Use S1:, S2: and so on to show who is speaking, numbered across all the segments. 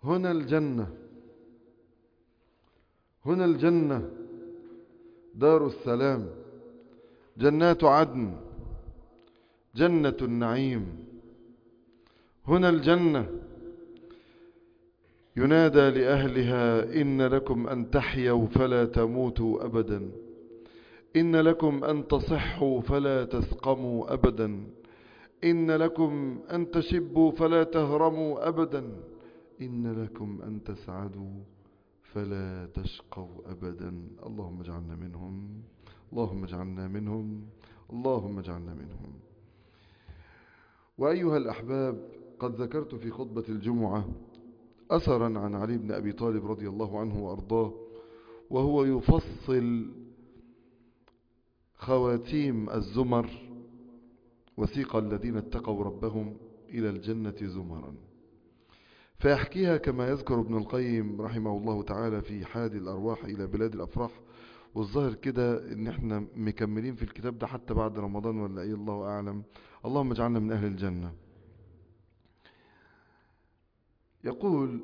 S1: هنا الجنة هنا الجنة دار السلام جنات عدن جنة النعيم هنا الجنة ينادى لأهلها إن لكم أن تحيوا فلا تموتوا أبدا إن لكم أن تصحوا فلا تسقموا أبدا إن لكم أن تشبوا فلا تهرموا أبدا إن لكم أن تسعدوا فلا تشقوا أبدا اللهم اجعلنا منهم اللهم اجعلنا منهم اللهم اجعلنا منهم وأيها الأحباب قد ذكرت في خطبة الجمعة أثرا عن علي بن أبي طالب رضي الله عنه وأرضاه وهو يفصل خواتيم الزمر وسيق الذين اتقوا ربهم إلى الجنة زمرا فيحكيها كما يذكر ابن القيم رحمه الله تعالى في حاد الأرواح إلى بلاد الأفراح والظاهر كده ان احنا مكملين في الكتاب ده حتى بعد رمضان ولا ايه الله اعلم اللهم اجعلنا من اهل الجنة يقول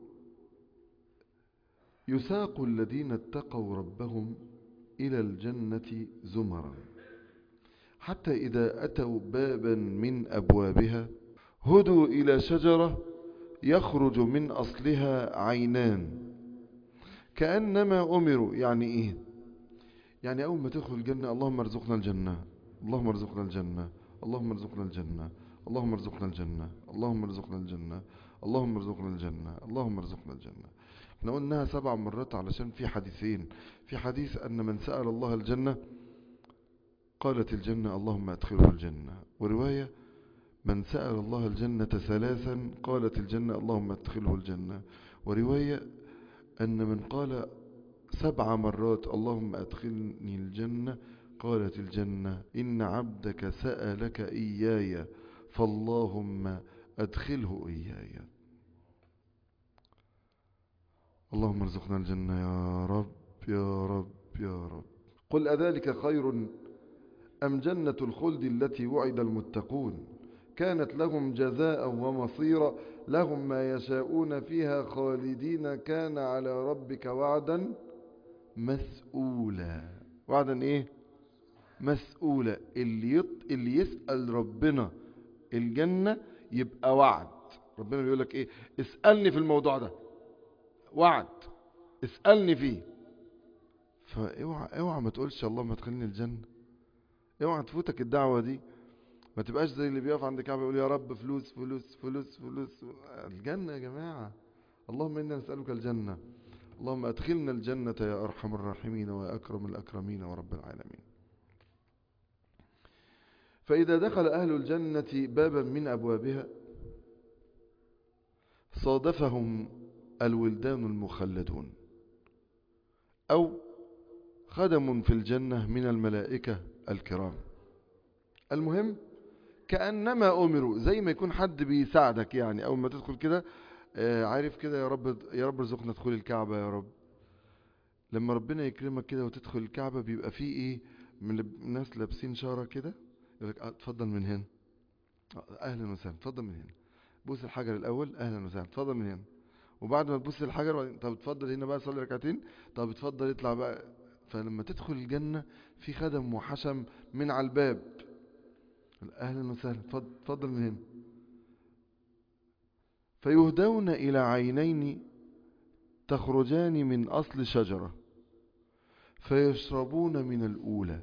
S1: يساق الذين اتقوا ربهم إلى الجنة زمرا حتى إذا أتوا بابا من أبوابها هدوا إلى شجرة يخرج من أصلها عينان كأنما أمروا يعني إيه يعني أول ما تدخل الجنة اللهم ارزقنا الجنة اللهم ارزقنا الجنة اللهم ارزقنا الجنة اللهم ارزقنا الجنة اللهم ارزقنا الجنة اللهم ارزقنا الجنة اللهم ارزقنا الجنة احنا قلناها سبع مرات علشان في حديثين في حديث أن من سأل الله الجنة قالت الجنة اللهم ادخله الجنة ورواية من سأل الله الجنة ثلاثا قالت الجنة اللهم ادخله الجنة ورواية أن من قال سبع مرات اللهم أدخلني الجنة قالت الجنة إن عبدك سألك إياي فاللهم أدخله إياي اللهم ارزقنا الجنة يا رب يا رب يا رب قل أذلك خير أم جنة الخلد التي وعد المتقون كانت لهم جزاء ومصيرا لهم ما يشاءون فيها خالدين كان على ربك وعدا مسؤولا وعدا ايه مسؤولا اللي, يط... اللي يسأل ربنا الجنة يبقى وعد ربنا بيقول لك ايه اسألني في الموضوع ده وعد اسألني فيه فاوعى اوعى ما تقولش اللهم ادخلني الجنة اوعى تفوتك الدعوة دي ما تبقاش زي اللي بيقف عند الكعبة يقول يا رب فلوس فلوس فلوس فلوس الجنة يا جماعة اللهم إنا نسألك الجنة اللهم أدخلنا الجنة يا أرحم الراحمين ويا أكرم الأكرمين ورب العالمين فإذا دخل أهل الجنة بابا من أبوابها صادفهم الولدان المخلدون أو خدم في الجنة من الملائكة الكرام المهم كأنما أمروا زي ما يكون حد بيساعدك يعني أول ما تدخل كده عارف كده يا رب يا رب ارزقنا دخول الكعبة يا رب لما ربنا يكرمك كده وتدخل الكعبة بيبقى فيه ايه من الناس لابسين شارة كده يقول لك اتفضل من هنا اهلا وسهلا اتفضل من هنا بوس الحجر الاول اهلا وسهلا اتفضل من هنا وبعد ما تبص الحجر طب اتفضل هنا بقى صلي ركعتين طب اتفضل اطلع بقى فلما تدخل الجنة في خدم وحشم من على الباب اهلا وسهلا اتفضل من هنا فيهدون إلى عينين تخرجان من أصل شجرة فيشربون من الأولى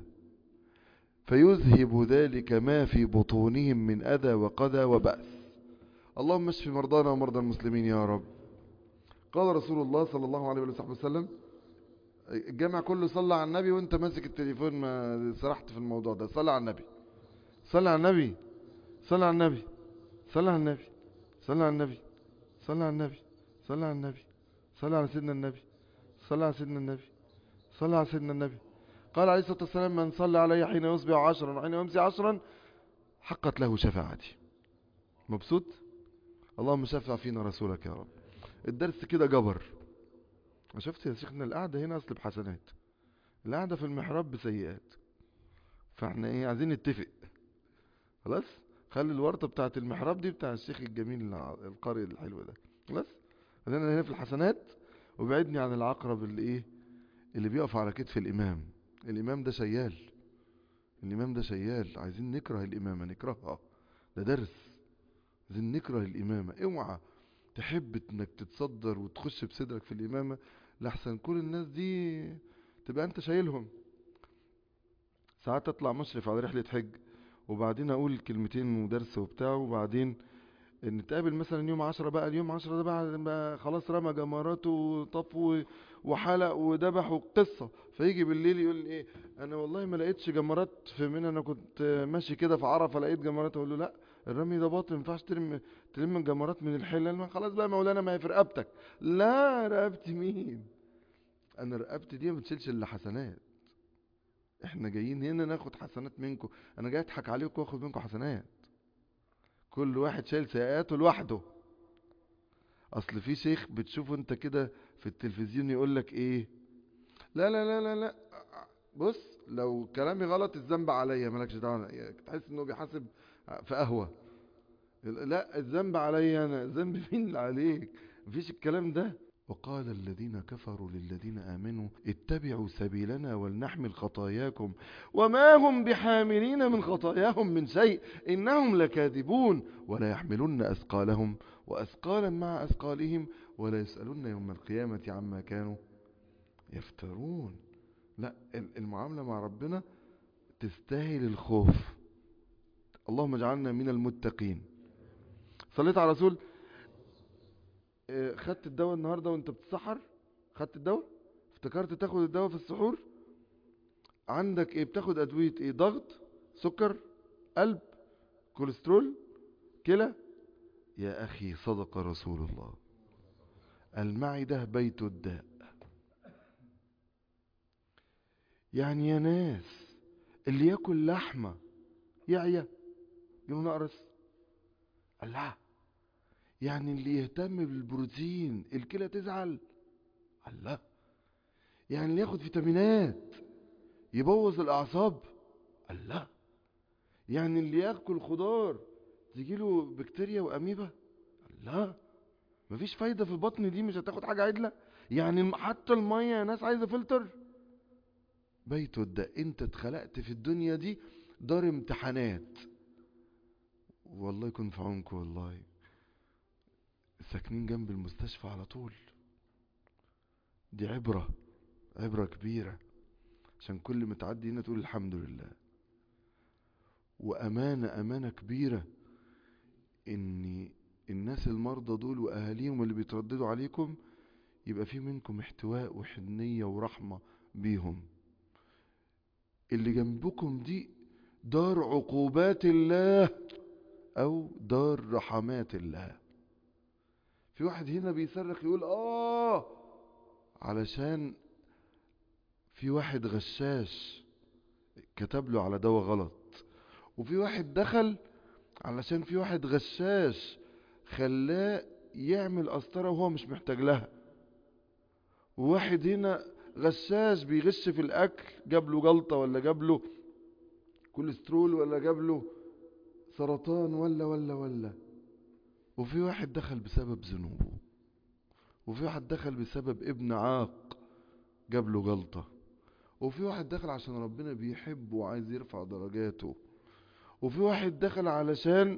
S1: فيذهب ذلك ما في بطونهم من أذى وقذى وبأس اللهم اشف مرضانا ومرضى المسلمين يا رب قال رسول الله صلى الله عليه وسلم الجامع كله صلى على النبي وانت ماسك التليفون ما سرحت في الموضوع ده صلى على النبي صلى على النبي صلى على النبي صلى على النبي صلى على النبي صلى على النبي صلى على النبي صلى على سيدنا النبي صلى على سيدنا النبي صلى على سيدنا النبي قال عليه الصلاة والسلام من صلى علي حين يصبح عشرا وحين يمسي عشرا حقت له شفاعتي مبسوط اللهم شفع فينا رسولك يا رب الدرس كده جبر شفت يا شيخنا القعدة هنا أصل بحسنات القعدة في المحراب بسيئات فاحنا ايه عايزين نتفق خلاص خلي الورطة بتاعت المحراب دي بتاع الشيخ الجميل القارئ الحلو ده خلاص خلينا هنا في الحسنات وبعدني عن العقرب اللي ايه اللي بيقف على كتف الامام الامام ده شيال الامام ده شيال عايزين نكره الامامه نكرهها ده درس عايزين نكره الامامه اوعى تحب انك تتصدر وتخش بصدرك في الامامه لحسن كل الناس دي تبقى انت شايلهم ساعات اطلع مشرف على رحله حج وبعدين اقول كلمتين ودرس وبتاع وبعدين نتقابل مثلا يوم عشرة بقى اليوم عشرة ده بقى, بقى خلاص رمى جمراته وطف و- وحلق وذبح وقصة فيجي بالليل يقول لي ايه انا والله ما لقيتش جمرات في منى انا كنت ماشي كده في عرفة لقيت جمرات اقول له لا الرمي ده باطل ما ينفعش ترمي تلم الجمرات من الحلة ما خلاص بقى مولانا ما هي في رقبتك لا رقبتي مين انا رقبتي دي ما بتشيلش الا حسنات احنا جايين هنا ناخد حسنات منكم انا جاي اضحك عليكم واخد منكم حسنات كل واحد شايل سيئاته لوحده اصل في شيخ بتشوفه انت كده في التلفزيون يقول لك ايه لا لا لا لا لا بص لو كلامي غلط الذنب عليا مالكش دعوه تحس انه بيحاسب في قهوه لا الذنب عليا انا الذنب مين اللي عليك مفيش الكلام ده وقال الذين كفروا للذين آمنوا اتبعوا سبيلنا ولنحمل خطاياكم وما هم بحاملين من خطاياهم من شيء إنهم لكاذبون ولا يحملن أثقالهم وأثقالا مع أثقالهم ولا يسألون يوم القيامة عما كانوا يفترون لا ال- المعاملة مع ربنا تستاهل الخوف اللهم اجعلنا من المتقين صليت على رسول آه، خدت الدواء النهاردة وانت بتسحر خدت الدواء افتكرت تاخد الدواء في السحور عندك ايه بتاخد ادوية ايه ضغط سكر قلب كوليسترول كلى يا اخي صدق رسول الله المعدة بيت الداء يعني يا ناس اللي ياكل لحمة يعيا يقولوا نقرس الله يعني اللي يهتم بالبروتين الكلى تزعل الله يعني اللي ياخد فيتامينات يبوظ الاعصاب الله يعني اللي ياكل خضار تجيله بكتيريا واميبا الله مفيش فايده في البطن دي مش هتاخد حاجه عدله يعني الم- حتى الميه يا ناس عايزه فلتر بيته ده انت اتخلقت في الدنيا دي دار امتحانات والله يكون في عونكم والله ساكنين جنب المستشفى على طول دي عبرة عبرة كبيرة عشان كل ما تعدي هنا تقول الحمد لله وأمانة أمانة كبيرة إن الناس المرضى دول وأهاليهم اللي بيترددوا عليكم يبقى في منكم احتواء وحنية ورحمة بيهم اللي جنبكم دي دار عقوبات الله أو دار رحمات الله في واحد هنا بيصرخ يقول آه علشان في واحد غشاش كتب له على دواء غلط وفي واحد دخل علشان في واحد غشاش خلاه يعمل قسطرة وهو مش محتاج لها وواحد هنا غشاش بيغش في الأكل جاب له جلطة ولا جاب له كوليسترول ولا جاب له سرطان ولا ولا ولا وفي واحد دخل بسبب ذنوبه وفي واحد دخل بسبب ابن عاق جاب له جلطة وفي واحد دخل عشان ربنا بيحبه وعايز يرفع درجاته وفي واحد دخل علشان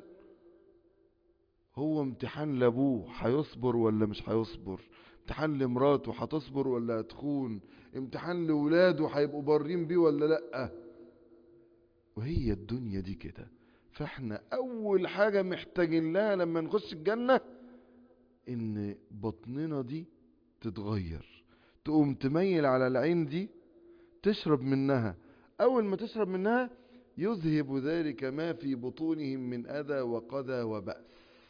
S1: هو امتحان لابوه هيصبر ولا مش هيصبر امتحان لمراته هتصبر ولا هتخون امتحان لولاده هيبقوا بارين بيه ولا لأ وهي الدنيا دي كده فاحنا اول حاجة محتاجين لها لما نخش الجنة ان بطننا دي تتغير تقوم تميل على العين دي تشرب منها اول ما تشرب منها يذهب ذلك ما في بطونهم من اذى وقذى وبأس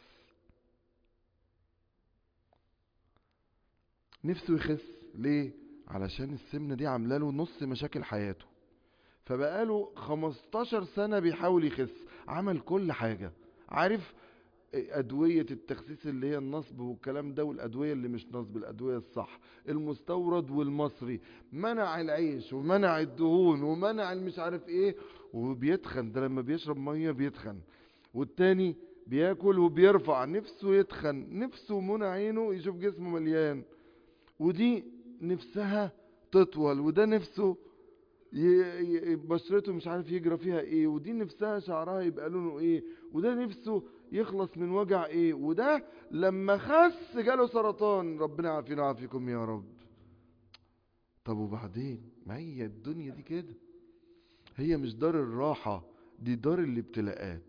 S1: نفسه يخس ليه علشان السمنة دي عامله له نص مشاكل حياته فبقاله 15 سنة بيحاول يخس عمل كل حاجة عارف أدوية التخسيس اللي هي النصب والكلام ده والأدوية اللي مش نصب الأدوية الصح المستورد والمصري منع العيش ومنع الدهون ومنع المش عارف ايه وبيتخن ده لما بيشرب مية بيتخن والتاني بياكل وبيرفع نفسه يتخن نفسه منى عينه يشوف جسمه مليان ودي نفسها تطول وده نفسه ي- ي- بشرته مش عارف يجرى فيها ايه ودي نفسها شعرها يبقى لونه ايه وده نفسه يخلص من وجع ايه وده لما خس جاله سرطان ربنا يعافينا ويعافيكم يا رب طب وبعدين ما هي الدنيا دي كده هي مش دار الراحة دي دار الابتلاءات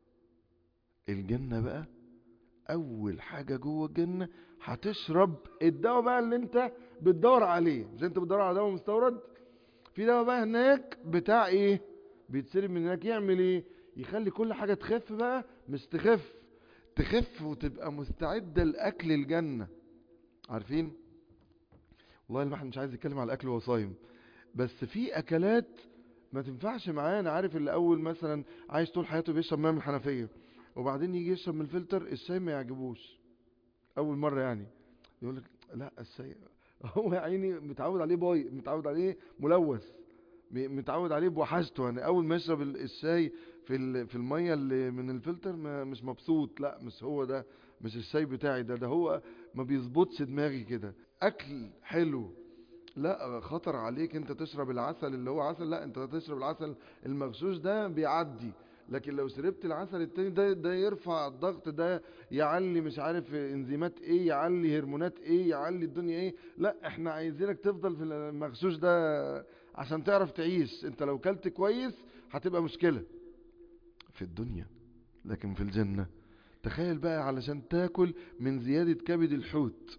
S1: الجنة بقى اول حاجة جوه الجنة هتشرب الدواء بقى اللي انت بتدور عليه مش انت بتدور على دواء مستورد في دواء بقى هناك بتاع ايه بيتسرب من هناك يعمل ايه يخلي كل حاجة تخف بقى مش تخف تخف وتبقى مستعدة لأكل الجنة عارفين والله الواحد مش عايز يتكلم على الأكل وهو صايم بس في أكلات ما تنفعش معاه انا عارف اللي اول مثلا عايش طول حياته بيشرب ماء من الحنفيه وبعدين يجي يشرب من الفلتر الشاي ما يعجبوش اول مره يعني يقول لك لا الشاي هو يا عيني متعود عليه باي متعود عليه ملوث م- متعود عليه بوحشته يعني اول ما يشرب ال- الشاي في ال- في الميه اللي من الفلتر ما مش مبسوط لا مش هو ده مش الشاي بتاعي ده ده هو ما بيظبطش دماغي كده اكل حلو لا خطر عليك انت تشرب العسل اللي هو عسل لا انت تشرب العسل المغشوش ده بيعدي لكن لو شربت العسل التاني ده ده يرفع الضغط ده يعلي مش عارف انزيمات ايه يعلي هرمونات ايه يعلي الدنيا ايه لا احنا عايزينك تفضل في المغشوش ده عشان تعرف تعيش انت لو كلت كويس هتبقى مشكلة في الدنيا لكن في الجنة تخيل بقى علشان تاكل من زيادة كبد الحوت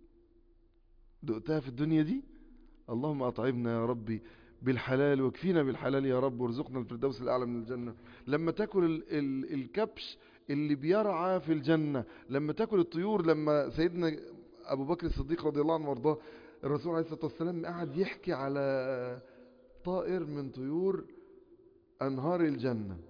S1: دقتها في الدنيا دي اللهم أطعمنا يا ربي بالحلال واكفينا بالحلال يا رب وارزقنا الفردوس الأعلى من الجنة لما تاكل ال ال الكبش اللي بيرعى في الجنة لما تاكل الطيور لما سيدنا أبو بكر الصديق رضي الله عنه وارضاه الرسول عليه الصلاة والسلام قعد يحكي على طائر من طيور أنهار الجنة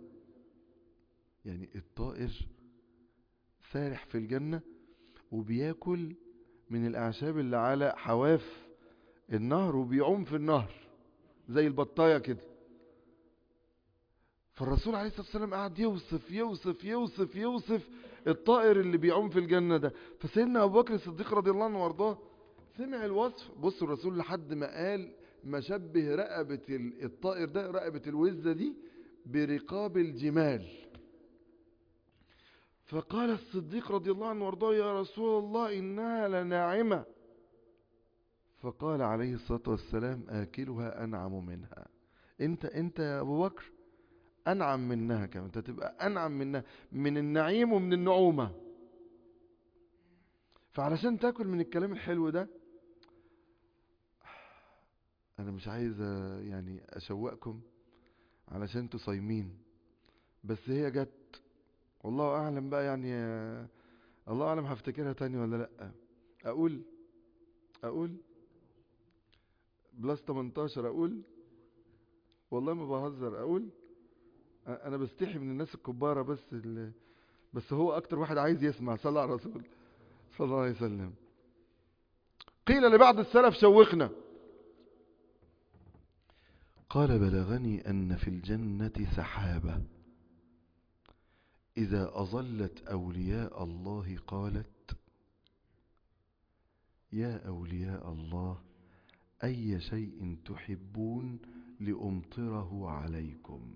S1: يعني الطائر سارح في الجنة وبياكل من الأعشاب اللي على حواف النهر وبيعوم في النهر زي البطاية كده فالرسول عليه الصلاة والسلام قعد يوصف يوصف يوصف يوصف الطائر اللي بيعوم في الجنة ده فسيدنا أبو بكر الصديق رضي الله عنه وارضاه سمع الوصف بص الرسول لحد ما قال ما شبه رقبة ال- الطائر ده رقبة الوزة دي برقاب الجمال فقال الصديق رضي الله عنه وارضاه يا رسول الله إنها لناعمة فقال عليه الصلاة والسلام آكلها أنعم منها انت انت يا أبو بكر أنعم منها كمان انت تبقى أنعم منها من النعيم ومن النعومة فعلشان تاكل من الكلام الحلو ده أنا مش عايز آه، يعني أشوقكم علشان انتوا صايمين بس هي جت والله أعلم بقى يعني آه، الله أعلم هفتكرها تاني ولا لأ أقول أقول بلس 18 اقول والله ما بهزر اقول أ- انا بستحي من الناس الكبارة بس ال... بس هو اكتر واحد عايز يسمع صلى على الرسول صلى الله عليه وسلم قيل لبعض السلف شوقنا قال بلغني ان في الجنة سحابة اذا اظلت اولياء الله قالت يا اولياء الله أي شيء تحبون لأمطره عليكم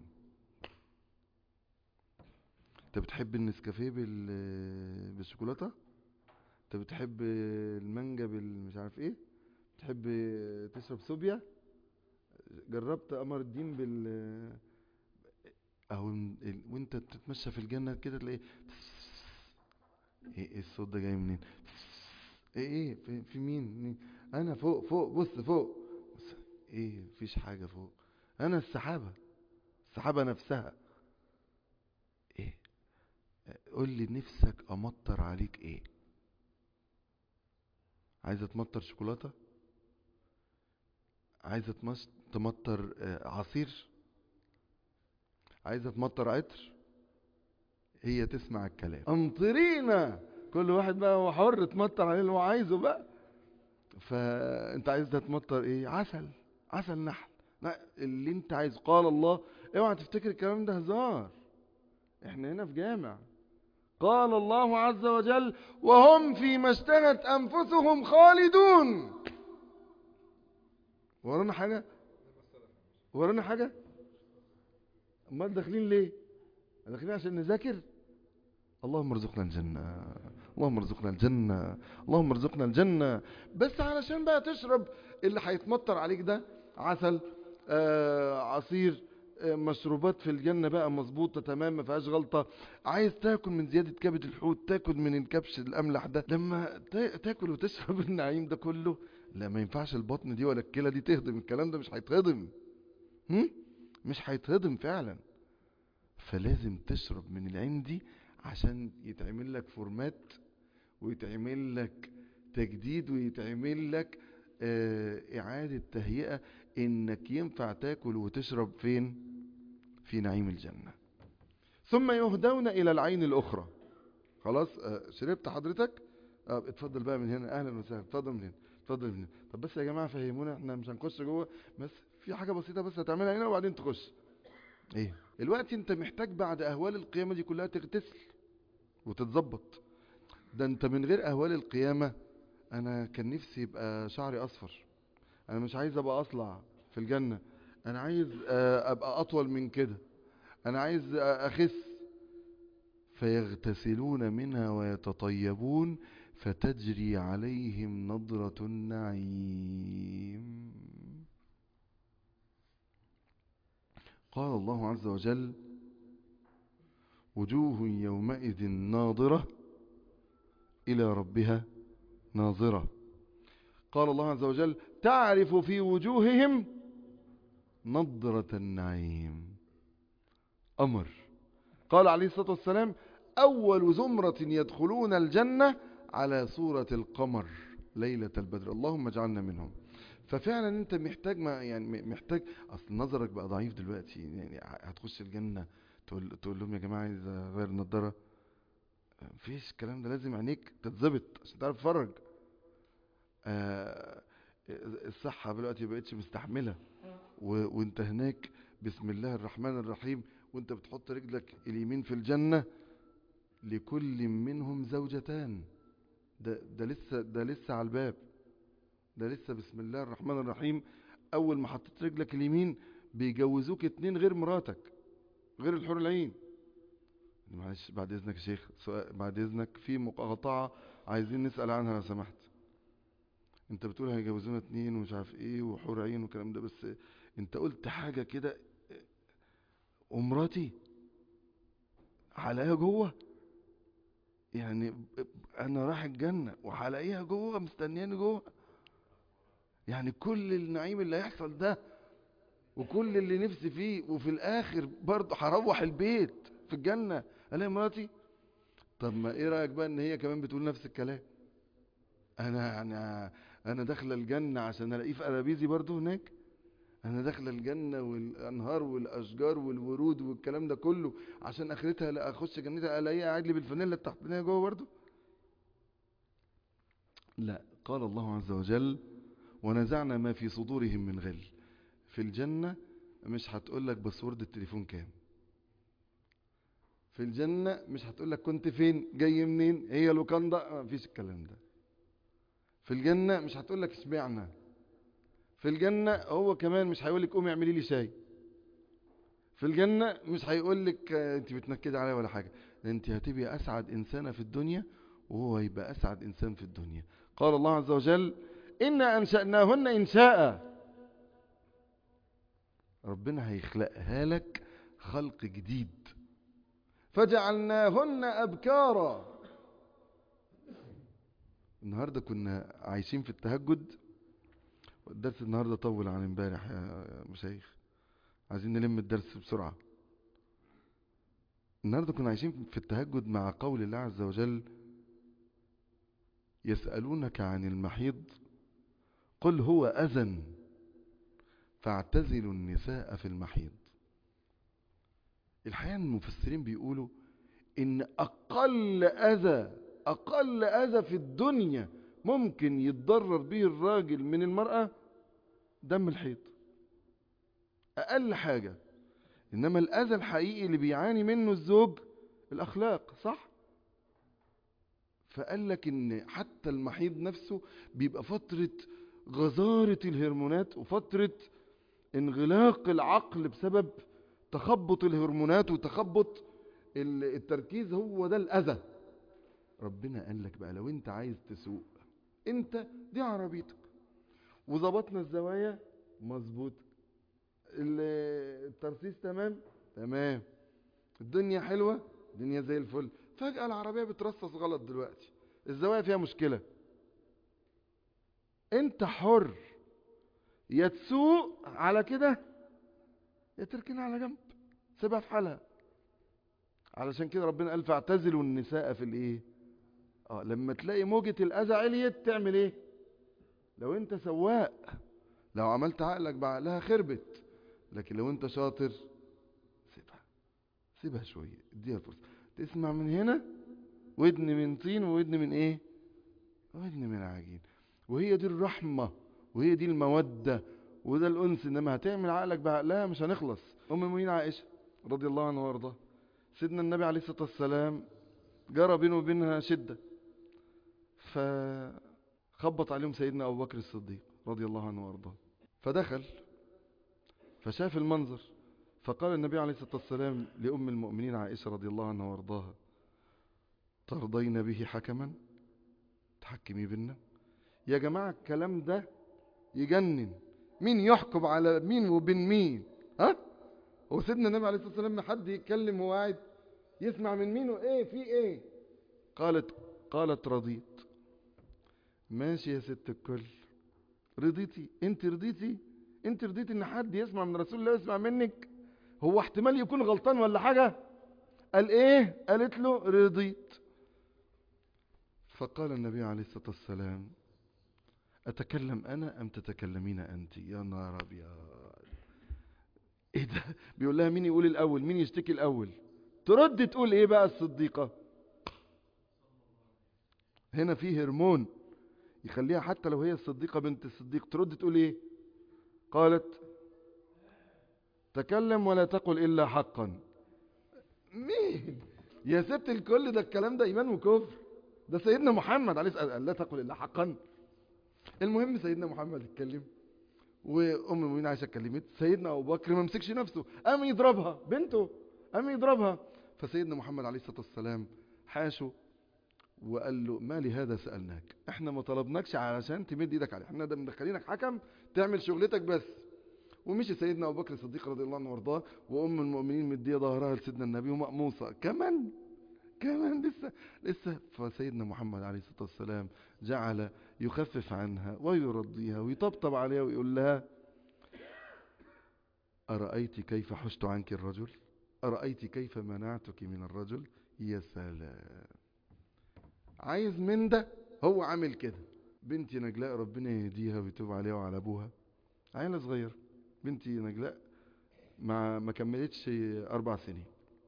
S1: أنت بتحب النسكافيه بال... بالشوكولاتة أنت بتحب المانجا بالمش عارف إيه بتحب تشرب سوبيا جربت قمر الدين بال أو ال- وأنت بتتمشى في الجنة كده تلاقي إيه إيه الصوت ده جاي منين إيه إيه في, في مين مين؟ انا فوق فوق بص فوق بص ايه مفيش حاجة فوق انا السحابة السحابة نفسها ايه قول لي نفسك امطر عليك ايه عايزة تمطر شوكولاتة عايزة تمس- تمطر آه، عصير عايزة تمطر عطر هي تسمع الكلام امطرينا كل واحد بقى هو حر تمطر عليه اللي هو عايزه بقى فانت عايز ده تمطر ايه عسل عسل نحل لا اللي انت عايز قال الله اوعى تفتكر الكلام ده هزار احنا هنا في جامع قال الله عز وجل وهم فيما اشتهت أنفسهم خالدون ورانا حاجة ورانا حاجة امال داخلين ليه داخلين عشان نذاكر اللهم ارزقنا الجنة اللهم ارزقنا الجنة اللهم ارزقنا الجنة بس علشان بقى تشرب اللي هيتمطر عليك ده عسل آه عصير آه مشروبات في الجنة بقى مظبوطة تمام ما فيهاش غلطة عايز تاكل من زيادة كبد الحوت تاكل من الكبش الأملح ده لما تا- تاكل وتشرب النعيم ده كله لا ما ينفعش البطن دي ولا الكلى دي تهضم الكلام ده مش هيتهضم هم؟ مش هيتهضم فعلا فلازم تشرب من العين دي عشان يتعمل لك فورمات ويتعمل لك تجديد ويتعمل لك آه، إعادة تهيئة إنك ينفع تاكل وتشرب فين في نعيم الجنة ثم يهدون إلى العين الأخرى خلاص آه، شربت حضرتك آه، اتفضل بقى من هنا أهلا وسهلا اتفضل من هنا اتفضل من هنا طب بس يا جماعة فهمونا احنا مش هنخش جوه بس في حاجة بسيطة بس هتعملها هنا وبعدين تخش ايه الوقت انت محتاج بعد اهوال القيامة دي كلها تغتسل وتتظبط ده انت من غير اهوال القيامة انا كان نفسي يبقى شعري اصفر انا مش عايز ابقى اصلع في الجنة انا عايز آه، ابقى اطول من كده انا عايز آه، اخس فيغتسلون منها ويتطيبون فتجري عليهم نضرة النعيم قال الله عز وجل وجوه يومئذ ناظرة إلى ربها ناظرة قال الله عز وجل تعرف في وجوههم نضرة النعيم أمر قال عليه الصلاة والسلام أول زمرة يدخلون الجنة على صورة القمر ليلة البدر اللهم اجعلنا منهم ففعلا انت محتاج ما يعني م- محتاج اصل نظرك بقى ضعيف دلوقتي يعني ه- هتخش الجنة تقول تقول لهم يا جماعة عايز اغير النضارة مفيش الكلام ده لازم عينيك تتظبط عشان تعرف تتفرج آه الصحة دلوقتي مبقتش مستحملة و- وانت هناك بسم الله الرحمن الرحيم وانت بتحط رجلك اليمين في الجنة لكل منهم زوجتان ده ده لسه ده لسه على الباب ده لسه بسم الله الرحمن الرحيم اول ما حطيت رجلك اليمين بيجوزوك اتنين غير مراتك غير الحور العين معلش بعد اذنك يا شيخ سؤال بعد اذنك في مقاطعة عايزين نسأل عنها لو سمحت انت بتقول هيجوزونا اتنين ومش عارف ايه وحور عين والكلام ده بس انت قلت حاجة كده ومراتي هلاقيها جوه يعني ب- انا رايح الجنة وهلاقيها جوه مستنياني جوه يعني كل النعيم اللي هيحصل ده وكل اللي نفسي فيه وفي الاخر برضه هروح البيت في الجنة الاقي مراتي طب ما ايه رأيك بقى ان هي كمان بتقول نفس الكلام انا انا انا داخله الجنة عشان الاقيه في قرابيزي برضه هناك انا داخله الجنة والانهار والاشجار والورود والكلام ده كله عشان اخرتها لا اخش جنتها الاقيها قاعد لي بالفانيلا التحتانيه جوه برضه لا قال الله عز وجل ونزعنا ما في صدورهم من غل في الجنة مش هتقول لك باسورد التليفون كام في الجنة مش هتقول لك كنت فين جاي منين هي لوكاندا ما فيش الكلام ده في الجنة مش هتقول لك اشمعنى في الجنة هو كمان مش هيقول لك قومي اعملي لي شاي في الجنة مش هيقول لك آه، انت بتنكدي عليا ولا حاجة ده انت هتبقي اسعد انسانة في الدنيا وهو يبقى اسعد انسان في الدنيا قال الله عز وجل إنا أنشأناهن إنشاء ربنا هيخلقها لك خلق جديد فجعلناهن أبكارا النهاردة كنا عايشين في التهجد والدرس النهاردة طول عن امبارح يا يا مشايخ عايزين نلم الدرس بسرعة النهاردة كنا عايشين في التهجد مع قول الله عز وجل يسألونك عن المحيض قل هو أذى فاعتزلوا النساء في المحيض الحقيقة إن المفسرين بيقولوا إن أقل أذى أقل أذى في الدنيا ممكن يتضرر به الراجل من المرأة دم الحيض أقل حاجة إنما الأذى الحقيقي اللي بيعاني منه الزوج الأخلاق صح؟ فقال لك ان حتى المحيض نفسه بيبقى فترة غزارة الهرمونات وفترة انغلاق العقل بسبب تخبط الهرمونات وتخبط ال- التركيز هو ده الأذى ربنا قال لك بقى لو انت عايز تسوق انت دي عربيتك وظبطنا الزوايا مظبوط ال- الترسيس تمام تمام الدنيا حلوة الدنيا زي الفل فجأة العربية بترصص غلط دلوقتي الزوايا فيها مشكلة انت حر يا تسوق على كده يا تركنها على جنب سيبها في حالها علشان كده ربنا قال فاعتزلوا النساء في الايه اه لما تلاقي موجة الاذى عليت تعمل ايه لو انت سواق لو عملت عقلك بعقلها خربت لكن لو انت شاطر سيبها سيبها شوية اديها فرصة تسمع من هنا ودن من طين وودن من ايه ودن من عجين وهي دي الرحمة وهي دي المودة وده الأنس إنما هتعمل عقلك بعقلها مش هنخلص أم المؤمنين عائشة رضي الله عنها وارضاها سيدنا النبي عليه الصلاة والسلام جرى بينه وبينها شدة فخبط عليهم سيدنا أبو بكر الصديق رضي الله عنه وارضاه فدخل فشاف المنظر فقال النبي عليه الصلاة والسلام لأم المؤمنين عائشة رضي الله عنها وارضاها ترضين به حكما تحكمي بينا يا جماعة الكلام ده يجنن مين يحكم على مين وبين مين ها هو سيدنا النبي عليه الصلاة والسلام ما حد يتكلم وهو قاعد يسمع من مين وايه في ايه قالت قالت رضيت ماشي يا ست الكل رضيتي انت رضيتي انت رضيتي ان حد يسمع من رسول الله يسمع منك هو احتمال يكون غلطان ولا حاجة قال ايه قالت له رضيت فقال النبي عليه الصلاة والسلام أتكلم أنا أم تتكلمين أنت يا نار أبيض إيه ده بيقول لها مين يقول الأول مين يشتكي الأول ترد تقول إيه بقى الصديقة هنا في هرمون يخليها حتى لو هي الصديقة بنت الصديق ترد تقول إيه قالت تكلم ولا تقل إلا حقا مين يا ست الكل ده الكلام ده إيمان وكفر ده سيدنا محمد عليه الصلاة والسلام لا تقل إلا حقا المهم سيدنا محمد اتكلم وام المؤمنين عائشه اتكلمت سيدنا ابو بكر ما مسكش نفسه قام يضربها بنته قام يضربها فسيدنا محمد عليه الصلاه والسلام حاشه وقال له ما لهذا سالناك احنا ما طلبناكش علشان تمد ايدك عليه احنا ده مدخلينك حكم تعمل شغلتك بس ومشي سيدنا ابو بكر الصديق رضي الله عنه وارضاه وام المؤمنين مديه ظهرها لسيدنا النبي ومقموصه كمان كمان لسه لسه فسيدنا محمد عليه الصلاة والسلام جعل يخفف عنها ويرضيها ويطبطب عليها ويقول لها أرأيت كيف حشت عنك الرجل أرأيت كيف منعتك من الرجل يا سلام عايز من ده هو عامل كده بنتي نجلاء ربنا يهديها ويتوب عليها وعلى ابوها عيلة صغيرة بنتي نجلاء ما ما كملتش اربع سنين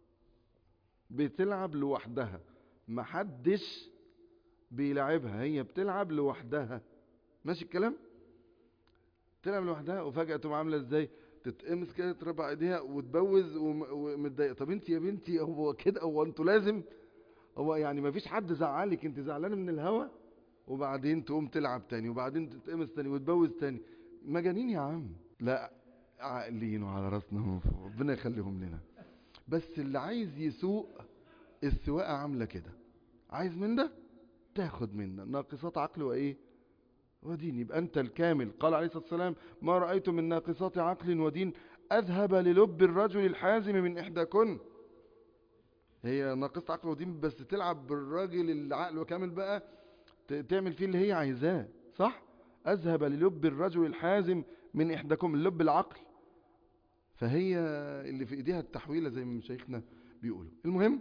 S1: بتلعب لوحدها محدش بيلعبها هي بتلعب لوحدها ماشي الكلام تلعب لوحدها وفجأة تقوم عاملة ازاي تتقمص كده تربع ايديها وتبوز وم- ومتضايقة طب انت يا بنتي هو كده هو انتوا لازم هو يعني ما فيش حد زعلك انت زعلانة من الهوا وبعدين تقوم تلعب تاني وبعدين تتقمص تاني وتبوز تاني مجانين يا عم لا عاقلين وعلى راسنا من فوق. ربنا يخليهم لنا بس اللي عايز يسوق السواقة عاملة كده عايز من ده تاخد منا ناقصات عقل وايه ودين يبقى انت الكامل قال عليه الصلاة والسلام ما رأيت من ناقصات عقل ودين اذهب للب الرجل الحازم من احداكن هي ناقصة عقل ودين بس تلعب بالراجل اللي عقله كامل بقى ت- تعمل فيه اللي هي عايزاه صح اذهب للب الرجل الحازم من احداكم اللب العقل فهي اللي في ايديها التحويلة زي ما مشايخنا بيقولوا المهم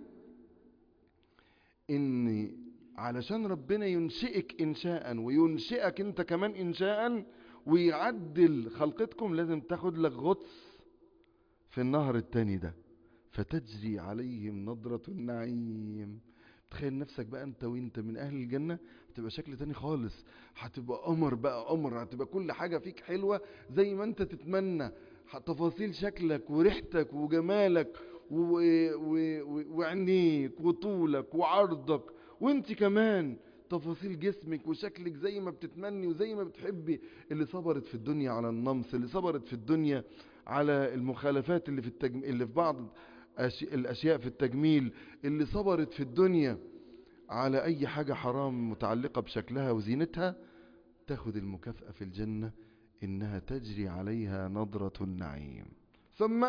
S1: ان علشان ربنا ينشئك انشاء وينشئك انت كمان انشاء ويعدل خلقتكم لازم تاخد لك غطس في النهر التاني ده فتجري عليهم نظرة النعيم تخيل نفسك بقى انت وانت من اهل الجنة هتبقى شكل تاني خالص هتبقى قمر بقى قمر هتبقى كل حاجة فيك حلوة زي ما انت تتمنى ح- تفاصيل شكلك وريحتك وجمالك و... و... و... وعينيك وطولك وعرضك وانت كمان تفاصيل جسمك وشكلك زي ما بتتمني وزي ما بتحبي اللي صبرت في الدنيا على النمص اللي صبرت في الدنيا على المخالفات اللي في التجم... اللي في بعض أش... الاشياء في التجميل اللي صبرت في الدنيا على اي حاجة حرام متعلقة بشكلها وزينتها تاخد المكافأة في الجنة انها تجري عليها نظرة النعيم ثم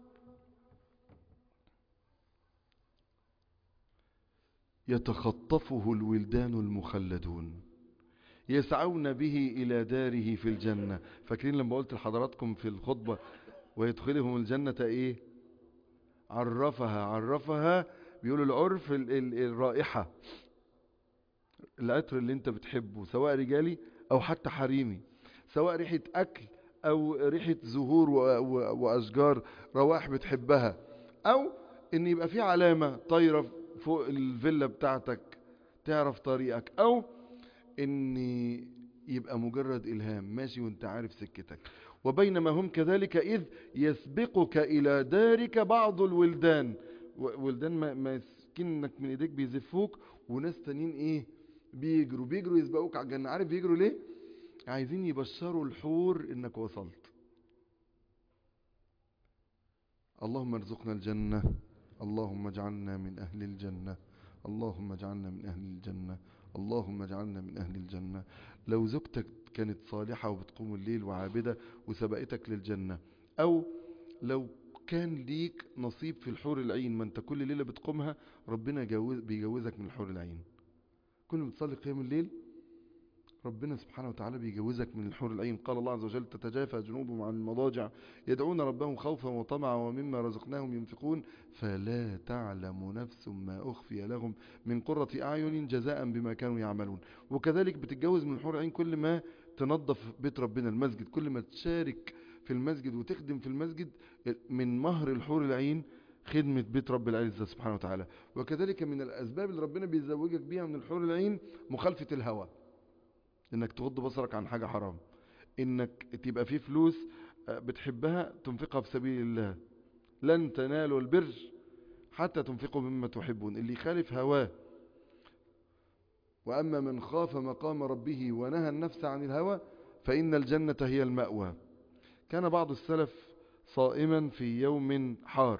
S1: يتخطفه الولدان المخلدون يسعون به إلى داره في الجنة فاكرين لما قلت لحضراتكم في الخطبة ويدخلهم الجنة إيه عرفها عرفها بيقولوا العرف ال ال الرائحة العطر اللي انت بتحبه سواء رجالي أو حتى حريمي سواء ريحة أكل أو ريحة زهور وأشجار روائح بتحبها أو إن يبقى في علامة طايرة فوق الفيلا بتاعتك تعرف طريقك او ان يبقى مجرد الهام ماشي وانت عارف سكتك وبينما هم كذلك اذ يسبقك الى دارك بعض الولدان ولدان ماسكينك من ايديك بيزفوك وناس تانيين ايه بيجروا بيجروا يسبقوك على الجنة عارف بيجروا ليه عايزين يبشروا الحور انك وصلت اللهم ارزقنا الجنة اللهم اجعلنا من أهل الجنة اللهم اجعلنا من أهل الجنة اللهم اجعلنا من أهل الجنة لو زوجتك كانت صالحة وبتقوم الليل وعابدة وسبقتك للجنة أو لو كان ليك نصيب في الحور العين ما انت كل ليلة بتقومها ربنا جوز بيجوزك من الحور العين كل ما بتصلي قيام الليل ربنا سبحانه وتعالى بيجوزك من الحور العين قال الله عز وجل تتجافى جنوبهم عن المضاجع يدعون ربهم خوفا وطمعا ومما رزقناهم ينفقون فلا تعلم نفس ما أخفي لهم من قرة أعين جزاء بما كانوا يعملون وكذلك بتتجوز من الحور العين كل ما تنظف بيت ربنا المسجد كل ما تشارك في المسجد وتخدم في المسجد من مهر الحور العين خدمة بيت رب العزة سبحانه وتعالى وكذلك من الأسباب اللي ربنا بيزوجك بيها من الحور العين مخالفة الهوى انك تغض بصرك عن حاجة حرام انك تبقى في فلوس بتحبها تنفقها في سبيل الله لن تنالوا البر حتى تنفقوا مما تحبون اللي يخالف هواه وأما من خاف مقام ربه ونهى النفس عن الهوى فإن الجنة هي المأوى كان بعض السلف صائما في يوم حار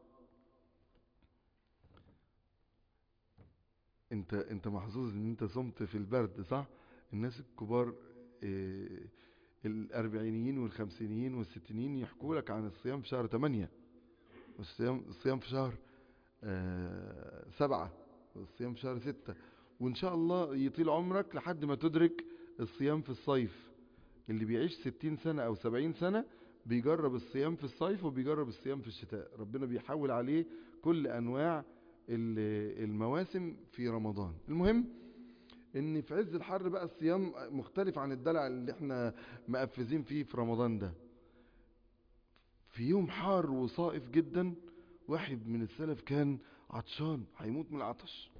S1: انت انت محظوظ ان انت صمت في البرد صح الناس الكبار إيه الاربعينيين والخمسينيين والستينيين يحكوا لك عن الصيام في شهر 8 والصيام الصيام في شهر آه سبعة والصيام في شهر ستة وان شاء الله يطيل عمرك لحد ما تدرك الصيام في الصيف اللي بيعيش ستين سنة او سبعين سنة بيجرب الصيام في الصيف وبيجرب الصيام في الشتاء ربنا بيحول عليه كل انواع المواسم في رمضان المهم ان في عز الحر بقى الصيام مختلف عن الدلع اللي احنا مقفزين فيه في رمضان ده في يوم حار وصائف جدا واحد من السلف كان عطشان هيموت من العطش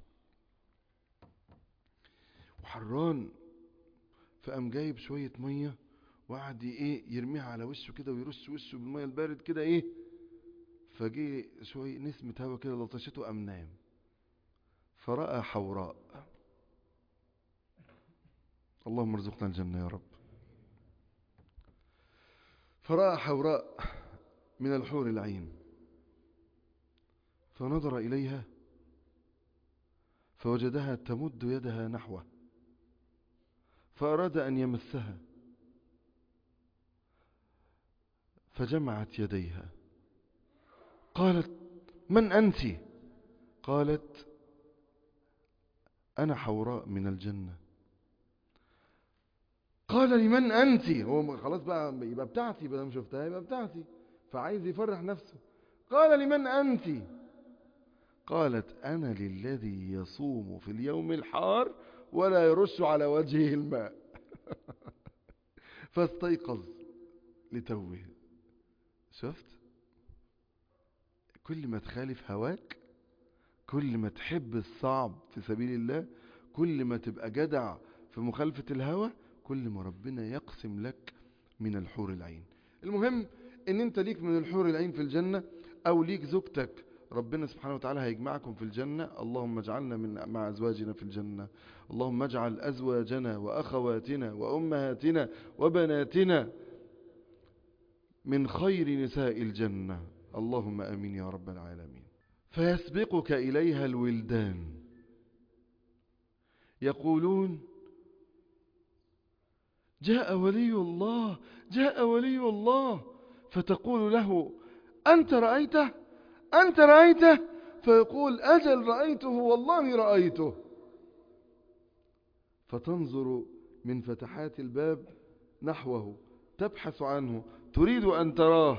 S1: وحران فقام جايب شوية مية وقعد ايه يرميها على وشه كده ويرش وشه بالمية البارد كده ايه فجي شوية نسمة هوا كده لطشته قام نام فرأى حوراء اللهم ارزقنا الجنة يا رب فرأى حوراء من الحور العين فنظر إليها فوجدها تمد يدها نحوه فأراد أن يمسها فجمعت يديها قالت من أنت قالت أنا حوراء من الجنة قال لمن أنت هو خلاص بقى يبقى بتاعتي بدل ما شفتها يبقى بتاعتي فعايز يفرح نفسه قال لمن أنت قالت أنا للذي يصوم في اليوم الحار ولا يرش على وجهه الماء فاستيقظ لتوه شفت كل ما تخالف هواك كل ما تحب الصعب في سبيل الله كل ما تبقى جدع في مخالفة الهوى كل ما ربنا يقسم لك من الحور العين المهم ان انت ليك من الحور العين في الجنة او ليك زوجتك ربنا سبحانه وتعالى هيجمعكم في الجنة اللهم اجعلنا من مع أزواجنا في الجنة اللهم اجعل أزواجنا وأخواتنا وأمهاتنا وبناتنا من خير نساء الجنة اللهم أمين يا رب العالمين فيسبقك إليها الولدان يقولون جاء ولي الله جاء ولي الله فتقول له أنت رأيته أنت رأيته فيقول أجل رأيته والله رأيته فتنظر من فتحات الباب نحوه تبحث عنه تريد أن تراه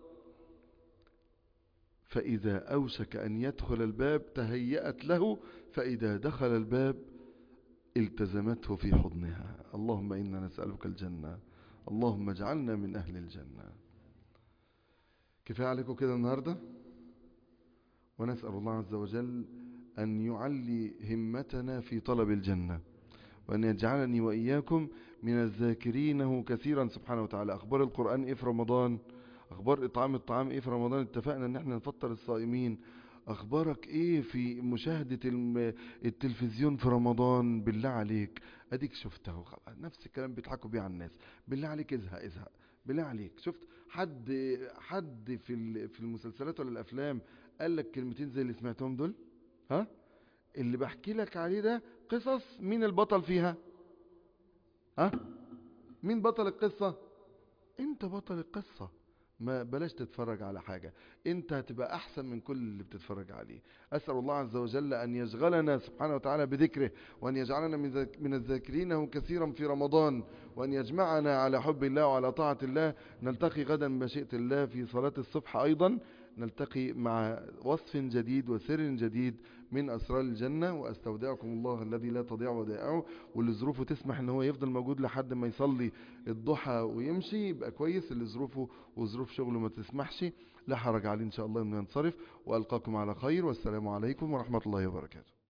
S1: فإذا أوشك أن يدخل الباب تهيأت له فإذا دخل الباب التزمته في حضنها اللهم إنا نسألك الجنة اللهم اجعلنا من أهل الجنة كفاية عليكم كده النهاردة ونسأل الله عز وجل أن يعلي همتنا في طلب الجنة وأن يجعلني وإياكم من الذاكرينه كثيرا سبحانه وتعالى أخبار القرآن إيه في رمضان أخبار إطعام الطعام إيه في رمضان اتفقنا أن احنا نفطر الصائمين أخبارك إيه في مشاهدة التلفزيون في رمضان بالله عليك أديك شفته نفس الكلام بيضحكوا بيه على الناس بالله عليك ازهق ازهق بالله عليك شفت حد حد في في المسلسلات ولا الأفلام قال لك كلمتين زي اللي سمعتهم دول ها اللي بحكي لك عليه ده قصص مين البطل فيها ها مين بطل القصة انت بطل القصة ما بلاش تتفرج على حاجة انت هتبقى احسن من كل اللي بتتفرج عليه اسأل الله عز وجل ان يشغلنا سبحانه وتعالى بذكره وان يجعلنا من الذاكرينه كثيرا في رمضان وان يجمعنا على حب الله وعلى طاعة الله نلتقي غدا بمشيئة الله في صلاة الصبح ايضا نلتقي مع وصف جديد وسر جديد من أسرار الجنة وأستودعكم الله الذي لا تضيع ودائعه واللي ظروفه تسمح ان هو يفضل موجود لحد ما يصلي الضحى ويمشي يبقى كويس اللي ظروفه وظروف شغله ما تسمحش لا حرج عليه إن شاء الله أنه ينصرف وألقاكم على خير والسلام عليكم ورحمة الله وبركاته